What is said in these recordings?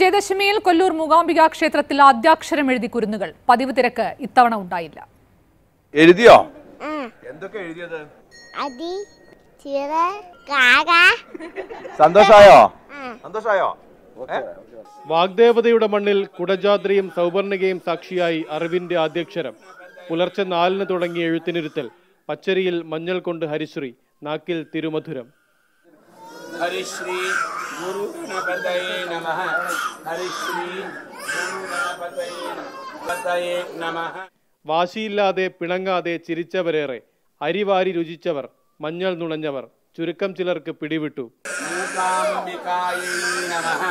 വിജയദശമിയിൽ കൊല്ലൂർ മൂകാംബിക ക്ഷേത്രത്തിൽ ആദ്യാക്ഷരം എഴുതി കുരുന്നുകൾ പതിവ് തിരക്ക് ഇത്തവണ ഉണ്ടായില്ല എഴുതിയോ ആ എന്തൊക്കെ എഴുതിയത് അതി ചിറ കാക സന്തോഷായോ സന്തോഷായോ വാഗ്ദേവതയുടെ മണ്ണിൽ കുടജാദ്രിയും സൗവർണികയും സാക്ഷിയായി അറിവിന്റെ ആദ്യക്ഷരം പുലർച്ചെ നാലിന് തുടങ്ങിയ എഴുത്തിനിരുത്തൽ പച്ചരിയിൽ മഞ്ഞൾ കൊണ്ട് ഹരിശ്രീ നാക്കിൽ തിരുമധുരം हरिश्री गुरु गणपतये नमः हरिश्री गुरु गणपतये गणपतये नमः വാശിയില്ലാതെ പിണങ്ങാതെ ചിരിച്ചവരേറെ അരിവാരി രുചിച്ചവർ മഞ്ഞൾ നുണഞ്ഞവർ ചുരുക്കം ചിലർക്ക് പിടിവിട്ടു मूकाम्बिकायै नमः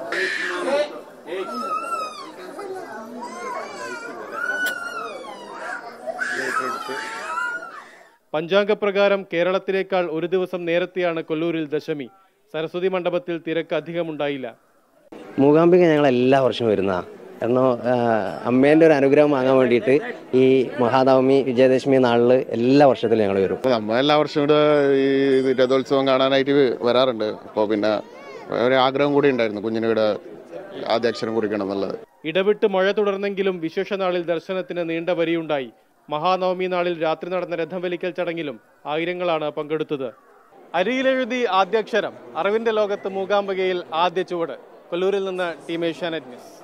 പഞ്ചാംഗപ്രകാരം കേരളത്തിലേക്കാൾ ഒരു ദിവസം നേരത്തെയാണ് കൊല്ലൂരിൽ ദശമി സരസ്വതി മണ്ഡപത്തിൽ തിരക്ക് അധികമുണ്ടായില്ല മൂകാംബിക ഞങ്ങൾ എല്ലാ വർഷവും വരുന്നതാ കാരണം അമ്മേൻ്റെ ഒരു അനുഗ്രഹം വാങ്ങാൻ വേണ്ടിയിട്ട് ഈ മഹാനവമി വിജയദശമി നാളിൽ എല്ലാ വർഷത്തിലും ഞങ്ങൾ വരും നമ്മൾ എല്ലാ വർഷവും ഇവിടെ ഈ രഥോത്സവം കാണാനായിട്ട് വരാറുണ്ട് അപ്പോൾ പിന്നെ ഒരു ആഗ്രഹം കൂടി ഉണ്ടായിരുന്നു കുഞ്ഞിന് ഇവിടെ ആദ്യാക്ഷരം കുറിക്കണം എന്നുള്ളത് ഇടവിട്ട് മഴ തുടർന്നെങ്കിലും വിശേഷ നാളിൽ ദർശനത്തിന് നീണ്ട വരിയുണ്ടായി മഹാനവമി നാളിൽ രാത്രി നടന്ന രഥം വലിക്കൽ ചടങ്ങിലും ആയിരങ്ങളാണ് പങ്കെടുത്തത് അരിയിലെഴുതി ആദ്യാക്ഷരം അറിവിന്റെ ലോകത്ത് മൂകാംബികയിൽ ആദ്യ ചുവട് കൊല്ലൂരിൽ നിന്ന് ടീം ഏഷ്യാനെറ്റ് ന്യൂസ്